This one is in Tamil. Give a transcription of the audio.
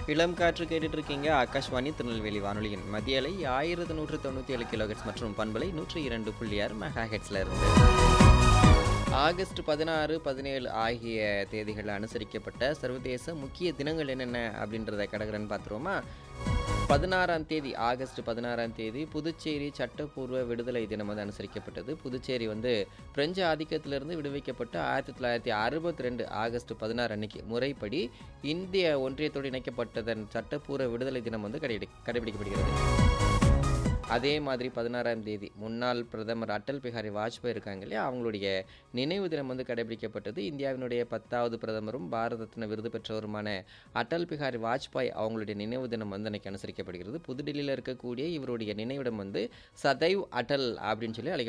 இளம் காற்று கேட்டுட்டு இருக்கீங்க ஆகாஷ்வாணி திருநெல்வேலி வானொலியின் மதிய அலை ஆயிரத்து நூற்று தொண்ணூற்றி ஏழு கிலோஹெட்ஸ் மற்றும் பண்பலை நூற்றி இரண்டு புள்ளி ஆறு மெகா ஹெட்ஸில் இருந்து ஆகஸ்ட் பதினாறு பதினேழு ஆகிய தேதிகளில் அனுசரிக்கப்பட்ட சர்வதேச முக்கிய தினங்கள் என்னென்ன அப்படின்றத கடகரன் பார்த்துருவோமா பதினாறாம் தேதி ஆகஸ்ட் பதினாறாம் தேதி புதுச்சேரி சட்டப்பூர்வ விடுதலை தினம் வந்து அனுசரிக்கப்பட்டது புதுச்சேரி வந்து பிரெஞ்சு ஆதிக்கத்திலிருந்து விடுவிக்கப்பட்டு ஆயிரத்தி தொள்ளாயிரத்தி அறுபத்தி ரெண்டு ஆகஸ்ட் பதினாறு அன்னைக்கு முறைப்படி இந்திய ஒன்றியத்தோடு இணைக்கப்பட்டதன் சட்டப்பூர்வ விடுதலை தினம் வந்து கடை கடைபிடிக்கப்படுகிறது அதே மாதிரி பதினாறாம் தேதி முன்னாள் பிரதமர் அடல் பிஹாரி வாஜ்பாய் இருக்காங்க இல்லையா அவங்களுடைய நினைவு தினம் வந்து கடைபிடிக்கப்பட்டது இந்தியாவினுடைய பத்தாவது பிரதமரும் பாரத ரத்ன விருது பெற்றவருமான அடல் பிஹாரி வாஜ்பாய் அவங்களுடைய நினைவு தினம் வந்து அன்னைக்கு அனுசரிக்கப்படுகிறது புதுடில்லியில் இருக்கக்கூடிய இவருடைய நினைவிடம் வந்து சதைவ் அடல் அப்படின்னு சொல்லி அழைக்க